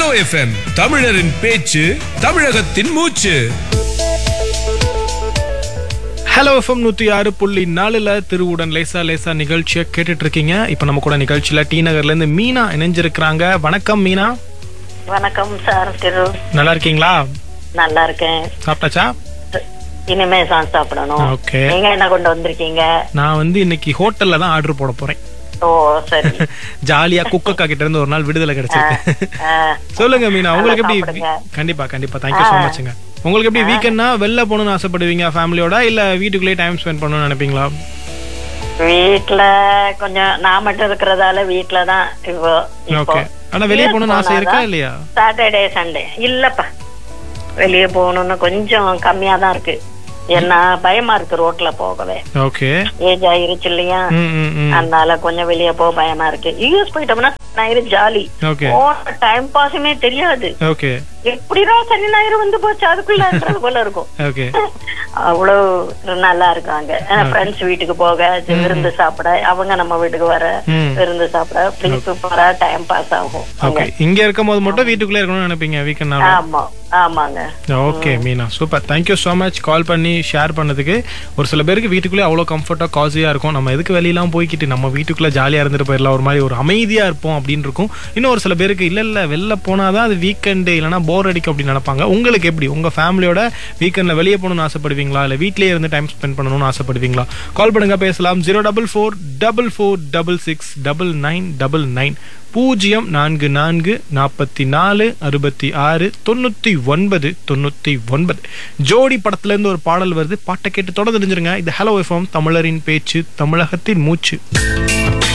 Hello FM தமிழரின் பேச்சு தமிழகத்தின் மூச்சு ஹலோ எஃப்எம் நூற்றி ஆறு புள்ளி நாலுல திருவுடன் லேசா லேசா நிகழ்ச்சியை கேட்டுட்டு இருக்கீங்க இப்போ நம்ம கூட நிகழ்ச்சியில டி நகர்ல இருந்து மீனா இணைஞ்சிருக்கிறாங்க வணக்கம் மீனா வணக்கம் சார் திரு நல்லா இருக்கீங்களா நல்லா இருக்கேன் சாப்பிட்டாச்சா இனிமே தான் சாப்பிடணும் ஓகே நீங்க என்ன கொண்டு வந்திருக்கீங்க நான் வந்து இன்னைக்கு ஹோட்டல்ல தான் ஆர்டர் போட போறேன் ஓ சரி ஜாலியா குக்கக்கா கிட்ட இருந்து ஒரு நாள் விடுதலை கிடைச்சிருக்கு ஆ, சொல்லுங்க மீனா உங்களுக்கு எப்படி சாப்பிடுங்க. கண்டிப்பா கண்டிப்பா தேங்க்யூ ஸோ மச்ங்க உங்களுக்கு எப்படி வீக்கெண்ட்னா வெளில போகணும்னு ஆசைப்படுவீங்க ஃபேமிலியோட இல்ல வீட்டுக்குள்ளேயே டைம் ஸ்பெண்ட் பண்ணணும்னு நினைப்பீங்களா வீட்ல கொஞ்சம் நான் மட்டும் இருக்கிறதால வீட்ல தான் இப்போ ஓகே ஆனா வெளியே போகணும்னு ஆசை இருக்கா இல்லையா சாட்டர்டே சண்டே இல்லப்பா வெளியே போகணும்னு கொஞ்சம் கம்மியா தான் இருக்கு ஏன்னா பயமா இருக்கு ரோட்ல போகவே ஓகே ஏஜ் ஆயிருச்சு இல்லையா ம் ம் ம் அதனால கொஞ்சம் வெளியே போக பயமா இருக்கு யூஎஸ் போயிட்டோம்னா ஞாயிறு ஜாலி ஓகே போன டைம் பாஸுமே தெரியாது ஓகே எப்படிதான் சனி ஞாயிறு வந்து போச்சு அதுக்குள்ளன்றது போல இருக்கும் ஓகே அவ்வளவு நல்லா இருக்காங்க ஃப்ரெண்ட்ஸ் வீட்டுக்கு போக விருந்து சாப்பிட அவங்க நம்ம வீட்டுக்கு வர ம். விருந்து சாப்பிட அப்படி சூப்பரா டைம் பாஸ் ஆகும் ஓகே இங்க இருக்கும் போது மட்டும் வீட்டுக்குள்ளே இருக்கணும்னு நினைப்பீங்க வீக்கெண்ட் ஆமா ஆமாங்க okay Meena super thank you so much call பண்ணி ஷேர் பண்ணதுக்கு ஒரு சில பேருக்கு வீட்டுக்குள்ளே அவ்வளோ கம்ஃபர்ட்டாக காசியாக இருக்கும் நம்ம எதுக்கு வெளியெல்லாம் போய்க்கிட்டு நம்ம வீட்டுக்குள்ளே ஜாலியாக இருந்துட்டு போயிடலாம் ஒரு மாதிரி ஒரு அமைதியாக இருப்போம் அப்படின்னு இருக்கும் இன்னும் ஒரு சில பேருக்கு இல்லை இல்லை வெளில போனால் தான் அது வீக்கெண்டு இல்லைனா போர் அடிக்கும் அப்படின்னு நினைப்பாங்க உங்களுக்கு எப்படி உங்கள் ஃபேமிலியோட வீக்கெண்டில் வெளியே போகணும்னு ஆசைப்படுவீங்களா இல்லை வீட்டிலேயே இருந்து டைம் ஸ்பெண்ட் பண்ணணும்னு ஆசைப்படுவீங்களா கால் பண்ணுங்க பேசலாம் zero double four double four double six double nine double nine பூஜ்ஜியம் நான்கு நான்கு நாற்பத்தி நாலு அறுபத்தி ஆறு தொண்ணூத்தி ஒன்பது தொண்ணூத்தி ஒன்பது ஜோடி படத்துல இருந்து ஒரு பாடல் வருது பாட்டை கேட்டு தொடர்ந்து தெரிஞ்சிருங்க இது ஹலோ எஃப்எம் தமிழரின் பேச்சு தமிழகத்தின் மூச்சு